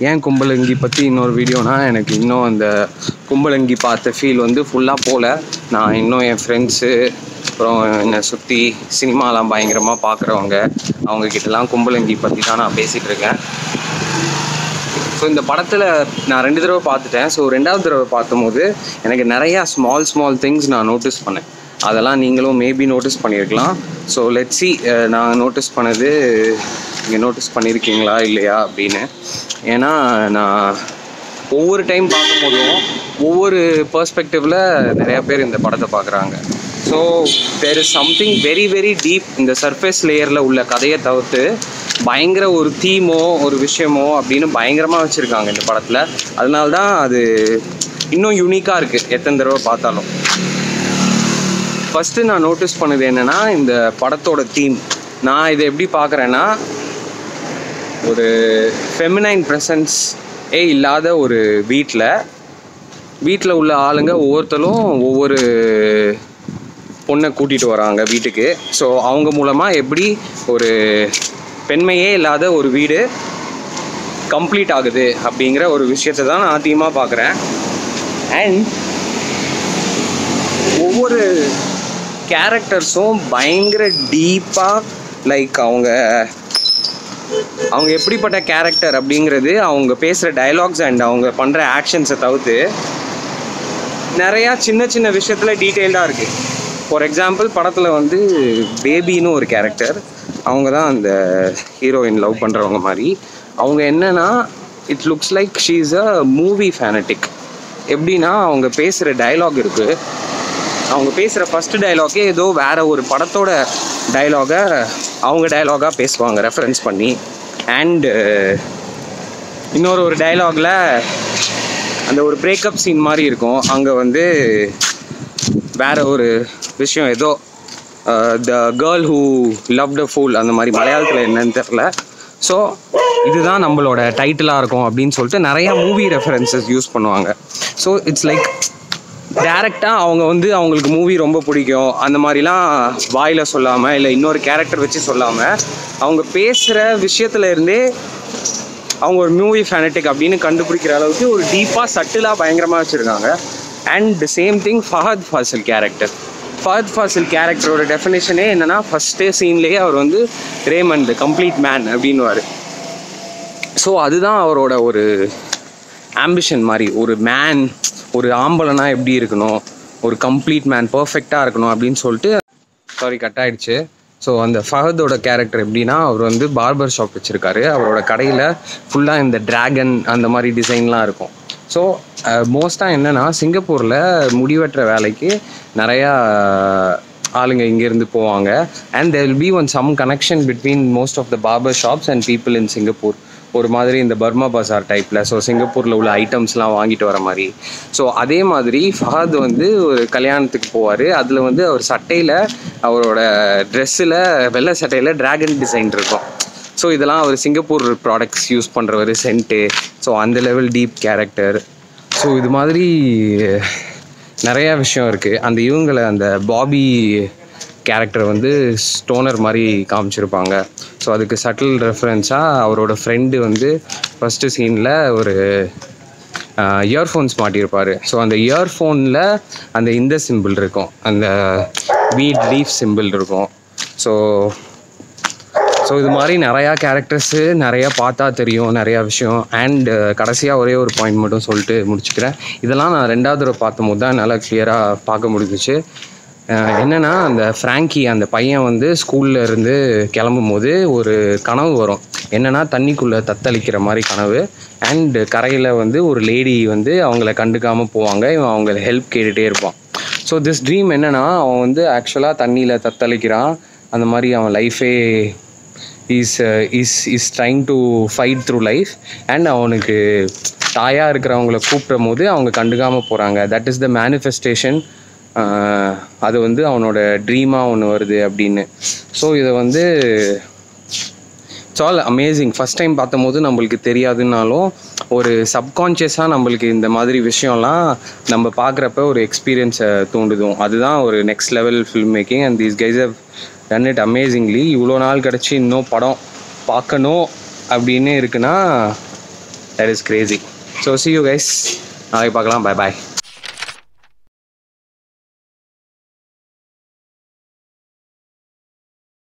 ஏன் கும்பலங்கி பற்றி இன்னொரு வீடியோனா எனக்கு இன்னும் அந்த கும்பலங்கி பார்த்த ஃபீல் வந்து ஃபுல்லாக போகல நான் இன்னும் என் ஃப்ரெண்ட்ஸு அப்புறம் என்னை சுற்றி சினிமாலாம் பயங்கரமாக பார்க்குறவங்க அவங்கக்கிட்டலாம் கும்பலங்கி பற்றி தான் நான் பேசிகிட்டு இருக்கேன் ஸோ இந்த படத்தில் நான் ரெண்டு தடவை பார்த்துட்டேன் ஸோ ரெண்டாவது தடவை பார்க்கும்போது எனக்கு நிறையா ஸ்மால் ஸ்மால் திங்ஸ் நான் நோட்டீஸ் பண்ணேன் அதெல்லாம் நீங்களும் மேபி நோட்டீஸ் பண்ணியிருக்கலாம் ஸோ லெட்ஸி நான் நோட்டீஸ் பண்ணது நீங்கள் நோட்டீஸ் பண்ணியிருக்கீங்களா இல்லையா அப்படின்னு ஏன்னா நான் ஒவ்வொரு டைம் பார்க்கும்போதும் ஒவ்வொரு பர்ஸ்பெக்டிவில் நிறையா பேர் இந்த படத்தை பார்க்குறாங்க so there is something very very deep இந்த சர்ஃபேஸ் லேயரில் உள்ள கதையை தவிர்த்து பயங்கர ஒரு தீமோ ஒரு விஷயமோ அப்படின்னு பயங்கரமாக வச்சுருக்காங்க இந்த படத்தில் அதனால தான் அது இன்னும் யூனிக்காக இருக்குது எத்தனை தடவை பார்த்தாலும் ஃபஸ்ட்டு நான் நோட்டீஸ் பண்ணது என்னென்னா இந்த படத்தோட தீம் நான் இதை எப்படி பார்க்குறேன்னா ஒரு ஃபெமினைன் ப்ரெசன்ஸ் ஏ இல்லாத ஒரு வீட்டில் வீட்டில் உள்ள ஆளுங்க ஒவ்வொருத்தரும் ஒவ்வொரு பொண்ணை கூட்டிகிட்டு வராங்க வீட்டுக்கு ஸோ அவங்க மூலமாக எப்படி ஒரு பெண்மையே இல்லாத ஒரு வீடு கம்ப்ளீட் ஆகுது அப்படிங்கிற ஒரு விஷயத்தை தான் நான் அதிகமாக பார்க்குறேன் அண்ட் ஒவ்வொரு கேரக்டர்ஸும் பயங்கர டீப்பாக லைக் அவங்க அவங்க எப்படிப்பட்ட கேரக்டர் அப்படிங்கிறது அவங்க பேசுகிற டயலாக்ஸ் அண்ட் அவங்க பண்ணுற ஆக்ஷன்ஸை தவிர்த்து நிறையா சின்ன சின்ன விஷயத்தில் டீட்டெயில்டாக இருக்குது ஃபார் எக்ஸாம்பிள் படத்தில் வந்து பேபின்னு ஒரு கேரக்டர் அவங்க தான் அந்த ஹீரோயின் லவ் பண்ணுறவங்க மாதிரி அவங்க என்னன்னா it looks like she is a movie fanatic எப்படின்னா அவங்க பேசுகிற டயலாக் இருக்குது அவங்க பேசுகிற ஃபஸ்ட்டு டயலாக்கே ஏதோ வேற ஒரு படத்தோட டயலாகை அவங்க டயலாகாக பேசுவாங்க ரெஃபரன்ஸ் பண்ணி அண்டு இன்னொரு ஒரு டயலாகில் அந்த ஒரு பிரேக்கப் சீன் மாதிரி இருக்கும் அங்கே வந்து வேற ஒரு விஷயம் ஏதோ the girl who love the fool அந்த மாதிரி மலையாளத்தில் என்னன்னு தெரில ஸோ இதுதான் நம்மளோட டைட்டிலாக இருக்கும் அப்படின்னு சொல்லிட்டு நிறையா மூவி ரெஃபரன்சஸ் யூஸ் பண்ணுவாங்க ஸோ இட்ஸ் லைக் டேரெக்டாக அவங்க வந்து அவங்களுக்கு மூவி ரொம்ப பிடிக்கும் அந்த மாதிரிலாம் வாயில் சொல்லாமல் இல்லை இன்னொரு கேரக்டர் வச்சு சொல்லாமல் அவங்க பேசுகிற விஷயத்துல இருந்தே அவங்க ஒரு மூவி ஃபேனட்டிக் அப்படின்னு கண்டுபிடிக்கிற அளவுக்கு ஒரு டீப்பாக சட்டிலாக பயங்கரமாக வச்சுருக்காங்க and same thing Fahadh Faasil character Fahadh Faasil கேரக்டரோட டெஃபினேஷனே என்னென்னா ஃபஸ்ட்டே சீன்லேயே அவர் வந்து ரேமண்ட் கம்ப்ளீட் மேன் அப்படின்னுவார் ஸோ அதுதான் அவரோட ஒரு ஆம்பிஷன் மாதிரி ஒரு மேன் ஒரு ஆம்பளைனா எப்படி இருக்கணும் ஒரு கம்ப்ளீட் மேன் பர்ஃபெக்டாக இருக்கணும் அப்படின்னு சொல்லிட்டு சாரி கட் ஆயிடுச்சு ஸோ அந்த ஃபஹதோட கேரக்டர் எப்படின்னா அவர் வந்து பார்பர் ஷாப் வச்சுருக்காரு அவரோட கடையில் ஃபுல்லாக இந்த டிராகன் அந்த மாதிரி டிசைன்லாம் இருக்கும் ஸோ மோஸ்ட்டாக என்னென்னா சிங்கப்பூரில் முடிவெட்டுற வேலைக்கு நிறையா ஆளுங்க இங்கேருந்து போவாங்க and there will be one some connection between most of the barber shops and people in Singapore ஒரு மாதிரி இந்த பர்மா பசார் டைப்பில் ஸோ சிங்கப்பூரில் உள்ள ஐட்டம்ஸ்லாம் வாங்கிட்டு வர மாதிரி ஸோ அதே மாதிரி ஃபஹத் வந்து ஒரு கல்யாணத்துக்கு போவார் அதில் வந்து அவர் சட்டையில் அவரோட ட்ரெஸ்ஸில் வெள்ளை சட்டையில் டிராகன் டிசைன் இருக்கும் ஸோ இதெல்லாம் அவர் சிங்கப்பூர் ப்ராடக்ட்ஸ் யூஸ் பண்ணுறவர் சென்ட்டு ஸோ அந்த லெவல் டீப் கேரக்டர் ஸோ இது மாதிரி நிறையா விஷயம் இருக்குது அந்த இவங்களை அந்த பாபி கேரக்டர் வந்து ஸ்டோனர் மாதிரி காமிச்சிருப்பாங்க ஸோ அதுக்கு சட்டில் ரெஃபரன்ஸாக அவரோட ஃப்ரெண்டு வந்து ஃபஸ்ட்டு சீனில் ஒரு இயர்ஃபோன்ஸ் மாட்டியிருப்பார் ஸோ அந்த இயர்ஃபோனில் அந்த இந்த சிம்பிள் இருக்கும் அந்த வீட் லீஃப் சிம்பிள் இருக்கும் ஸோ ஸோ இது மாதிரி நிறையா கேரக்டர்ஸு நிறையா பார்த்தா தெரியும் நிறையா விஷயம் அண்ட் கடைசியாக ஒரே ஒரு பாயிண்ட் மட்டும் சொல்லிட்டு முடிச்சுக்கிறேன் இதெல்லாம் நான் ரெண்டாவது தடவை பார்த்தபோது தான் என்னால் கிளியராக பார்க்க முடிஞ்சிச்சு அஹ் என்னன்னா அந்த ஃப்ராங்கி அந்த பையன் வந்து ஸ்கூல்ல இருந்து கிளம்பும் போது ஒரு கனவு வரும் என்னன்னா தண்ணிக்குள்ளே தத்தளிக்கிற மாதிரி கனவு அண்ட் கரையில் வந்து ஒரு லேடி வந்து அவங்கள கண்டுக்காம போவாங்க இவன் அவங்கள ஹெல்ப் கேட்டுகிட்டே இருப்பான் ஸோ திஸ் ட்ரீம் என்னன்னா அவன் வந்து ஆக்சுவலாக தண்ணியில் தத்தளிக்கிறான் அந்த மாதிரி அவன் லைஃபே is is is trying to fight through life and அவனுக்கு தாயாக இருக்கிறவங்கள கூப்பிடும் போது அவங்க கண்டுக்காமல் போகிறாங்க தட் இஸ் த மேனிஃபெஸ்டேஷன் அது வந்து அவனோட ட்ரீமாக ஒன்று வருது அப்படின்னு ஸோ இதை வந்து it's all amazing first time பார்த்தம்போது நம்மளுக்கு தெரியாதுன்னாலும் ஒரு சப்கான்ஷியஸாக நம்மளுக்கு இந்த மாதிரி விஷயம்லாம் நம்ம பார்க்குறப்ப ஒரு எக்ஸ்பீரியன்ஸை தூண்டுதும் அதுதான் ஒரு next level film making and these guys have done it amazingly இவ்வளோ நாள் கிடச்சி இன்னும் படம் பார்க்கணும் அப்படின்னு இருக்குன்னா that is crazy so see you guys நாளைக்கு பார்க்கலாம் பை பாய்